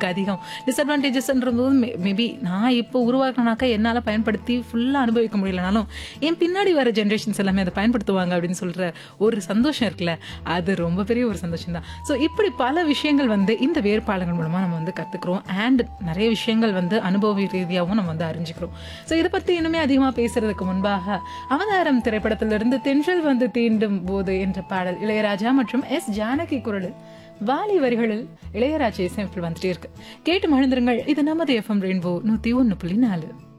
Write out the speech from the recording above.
எனக்கு அதிகம் டிஸ்அட்வான்டேஜஸ்ன்றது மேபி நான் இப்போ உருவாக்கினாக்கா என்னால் பயன்படுத்தி ஃபுல்லாக அனுபவிக்க முடியலனாலும் என் பின்னாடி வர ஜென்ரேஷன்ஸ் எல்லாமே அதை பயன்படுத்துவாங்க அப்படின்னு சொல்கிற ஒரு சந்தோஷம் இருக்குல்ல அது ரொம்ப பெரிய ஒரு சந்தோஷம் தான் ஸோ இப்படி பல விஷயங்கள் வந்து இந்த வேறுபாடுகள் மூலமாக நம்ம வந்து கற்றுக்குறோம் அண்ட் நிறைய விஷயங்கள் வந்து அனுபவ ரீதியாகவும் நம்ம வந்து அறிஞ்சுக்கிறோம் ஸோ இதை பற்றி இன்னுமே அதிகமாக பேசுறதுக்கு முன்பாக அவதாரம் திரைப்படத்திலிருந்து தென்றல் வந்து தீண்டும் போது என்ற பாடல் இளையராஜா மற்றும் எஸ் ஜானகி குரலில் வாலி வரிகளில் இளையராஜா இசையமைப்பில் வந்துட்டே இருக்கு கேட்டு மகிழ்ந்திருங்கள் இது நமது எஃப்எம் ரெயின்போ நூற்றி ஒன்று புள்ளி நாலு